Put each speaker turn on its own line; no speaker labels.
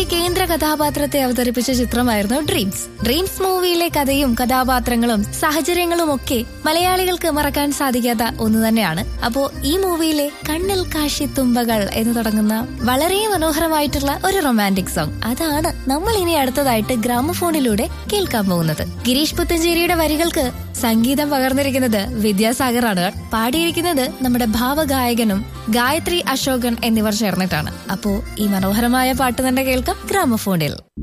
ഒരു കേന്ദ്ര കഥാപാത്രത്തെ അവതരിപ്പിച്ച ചിത്രമായിരുന്നു ഡ്രീംസ് ഡ്രീംസ് മൂവിയിലെ കഥയും കഥാപാത്രങ്ങളും സാഹചര്യങ്ങളും ഒക്കെ മലയാളികൾക്ക് മറക്കാൻ സാധിക്കാത്ത ഒന്ന് തന്നെയാണ് അപ്പോ ഈ മൂവിയിലെ കണ്ണിൽ കാശി തുമ്പകൾ എന്ന് തുടങ്ങുന്ന വളരെ മനോഹരമായിട്ടുള്ള ഒരു റൊമാൻറ്റിക് സോങ് അതാണ് നമ്മൾ ഇനി അടുത്തതായിട്ട് ഗ്രാമഫോണിലൂടെ കേൾക്കാൻ പോകുന്നത് ഗിരീഷ് പുത്തഞ്ചേരിയുടെ വരികൾക്ക് സംഗീതം പകർന്നിരിക്കുന്നത് വിദ്യാസാഗറാണ് പാടിയിരിക്കുന്നത് നമ്മുടെ ഭാവഗായകനും ഗായത്രി അശോകൻ എന്നിവർ ചേർന്നിട്ടാണ് അപ്പോ ഈ മനോഹരമായ പാട്ട് തന്നെ കേൾക്കാം ഗ്രാമഫോണിൽ